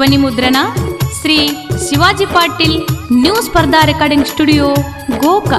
ಧ್ವನಿ ಮುದ್ರಣ ಶ್ರೀ ಶಿವಾಜಿ ಪಾಟೀಲ್ ನ್ಯೂ ಸ್ಪರ್ಧಾ ರೆಕಾರ್ಡಿಂಗ್ ಸ್ಟುಡಿಯೋ ಗೋಕಾ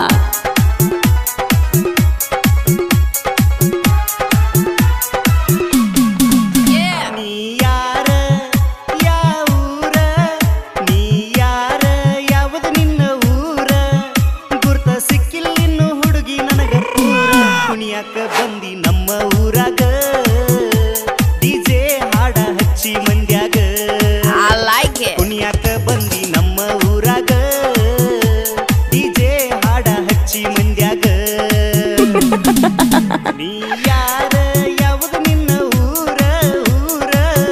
ನೀ ಯಾರ ಯಾವೂರ ನೀ ಯಾರ ಯಾವುದು ನಿನ್ನ ಊರ ಗುರ್ತ ಸಿಕ್ಕಿಲ್ಲ ಇನ್ನು ಹುಡುಗಿ ನನಗ ಪೂರ ಕುಣಿಯಾಕ ಬಂದಿ ನಮ್ಮ ಊರಾಗ ಡಿಜೆ ಹಾಡ ಹಚ್ಚಿ ಮಂದ್ಯಾಗ I like it. ಕುಣಿಯಾಕ ಬಂದಿ ನಮ್ಮ ಊರಾಗ ಡಿಜೆ ಹಾಡ ಹಚ್ಚಿ ಮಂದ್ಯಾಗ ನೀ ಯಾರ ಯಾವುದು ನಿನ್ನ ಊರ ಊರ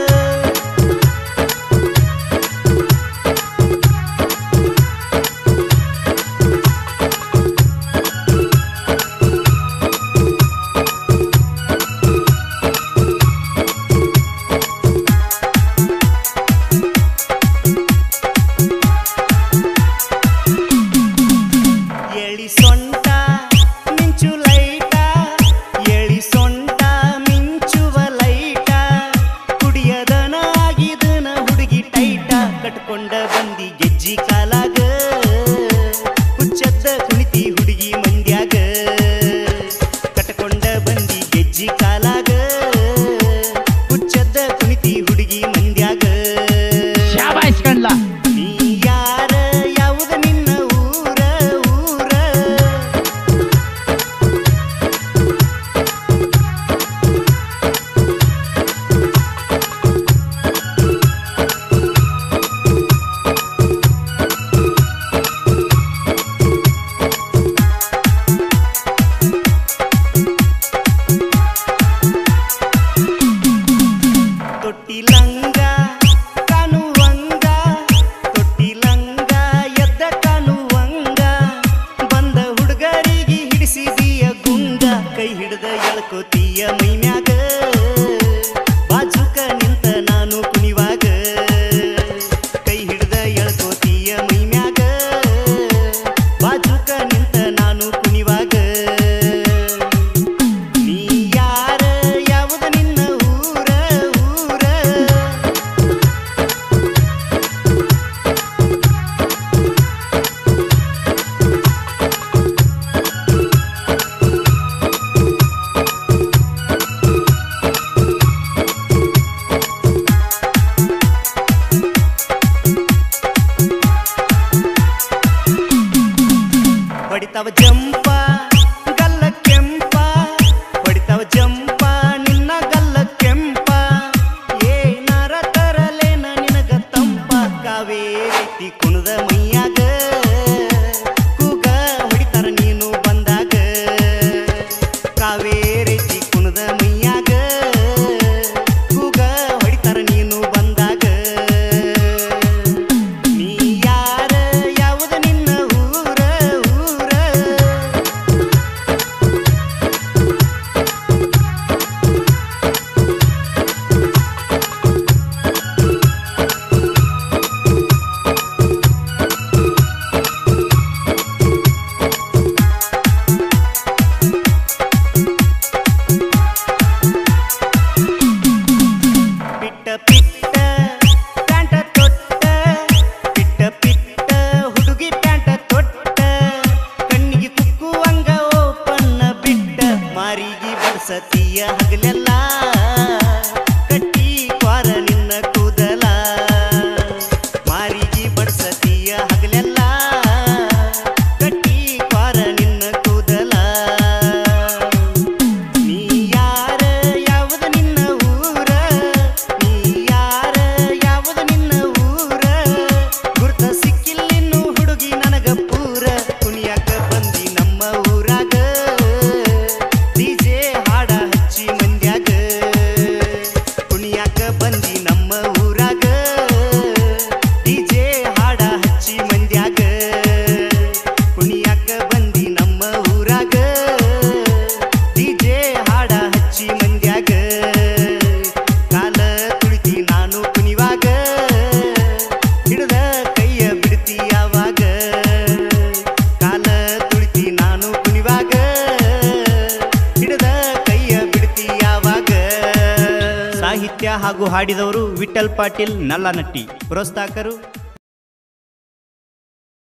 ಎಳಿ ಸೊಂಟ ಮಿಂಚು ಲೈಟ ಎಳಿ ಸೊಂಟ ಮಿಂಚುವ ಲೈಟ ಕುಡಿಯದನ ಆಗಿದನ ಹುಡುಗಿ ಟೈಟ ಕಟ್ಕೊಂಡ ಬಂದಿ ಗೆಜ್ಜಿ ಕಾಲಾಗ ಹುಚ್ಚದ್ದ ಕುಣಿತಿ ಹುಡುಗಿ ಮಂದ್ಯಾಗ ಕಟ್ಕೊಂಡ ಬಂದಿ ಗೆಜ್ಜಿ ಕಾಲಾಗ ಹುಚ್ಚದ್ದ ಕುಣಿತಿ ಹುಡುಗಿ ಮಂದ್ಯಾಗ ಶಾಬಾಷ್ ಕಣ್ಲ ನೀ ಯಾರ ಯಾವುದು ನಿನ್ನ ಊರ ಊರ ತೊಟ್ಟಿ ಲಂಗ ಕಾಣುವಂಗ ತೊಟ್ಟಿ ಲಂಗ ಎದ್ದ ಕಾಣುವಂಗ ಬಂದ ಹುಡುಗರಿಗೆ ಹಿಡಿಸಿದೀಯ ಗುಂಗ ಕೈ ಹಿಡ್ದ ಎಳ್ಕೋತೀಯ ಮೈಮ್ಯಾಗ ಬಾಜುಕ ನಿಂತ ನಾನು ಕುಣಿವಾಗ ಕೈ ಹಿಡ್ದ ಎಳ್ಕೋತೀಯ ಮೈಮ್ಯಾಗ ಬಾಜುಕ ನಿಂತ ನಾನು ಕುಣಿವಾಗ ನೀ ಯಾರ ಯಾವುದು ನಿನ್ನ ಊರ ಊರ ಹೊಡಿತಾವ ಜಂಪ ಗಲ್ಲ ಕೆಂಪ ಹೊಡಿತಾವ ಜಂಪ ನಿನ್ನ ಗಲ್ಲ ಕೆಂಪ ಏನಾರ ತರಲೇನ ನಿನಗ ತಂಪ ಕಾವೇರಿ ಕುಣದ ಮೈಯಾಗ ಕೂಗ ಹೊಡಿತಾರ ನೀನು ಬಂದಾಗ ಕಾವೇರಿ ಕುಣದ ಮೈಯಾಗ ಕೂಗ ಹೊಡಿತಾರ ನೀನು ಬಂದಾಗ ನೀ ಯಾರ ಯಾವುದು ನಿನ್ನ ಊರ ಊರ ಪಿಟ್ಟ ಪಿಟ್ಟ ಪ್ಯಾಂಟ ತೊಟ್ಟ ಪಿಟ್ಟ ಪಿಟ್ಟ ಹುಡುಗಿ ಪ್ಯಾಂಟ ತೊಟ್ಟ ಕಣ್ಣಿಗೆ ಕುಕ್ಕುವಂಗ ಓಪನ್ನ ಬಿಟ್ಟ ಮಾರಿಗೆ ಬಡ್ಸತಿಯ ಹಗಲೆಲ್ಲ ಕಟ್ಟಿ ಕ್ವಾರ ನಿನ್ನ ಕೂದಲ ಮಾರಿಗೆ ಬಡ್ಸತಿಯ ಹಗಲೆಲ್ಲ ಕಟ್ಟಿ ಕ್ವಾರ ನಿನ್ನ ಕೂದಲ ನೀ ಯಾರ ಯಾವುದು ನಿನ್ನ ಊರ ನೀ ಯಾರ ಯಾವುದು ನಿನ್ನ ಊರ ಗುರ್ತ ಸಿಕ್ಕಿಲ್ಲ ಇನ್ನು ಹುಡುಗಿ ನನಗ ಪೂರ ಕುಣಿಯಾಕ ಬಂದಿ ನಮ್ಮ ಊರಾಗ ಡಿಜೆ ಹಾಡ ಹಚ್ಚಿ ಮಂದ್ಯಾಗ ಸಾಹಿತ್ಯ ಹಾಗೂ ಹಾಡಿದವರು ವಿಠಲ್ ಪಾಟೀಲ್ ನಲ್ಲನಟ್ಟಿ ಪ್ರೋತ್ಸಾಹಕರು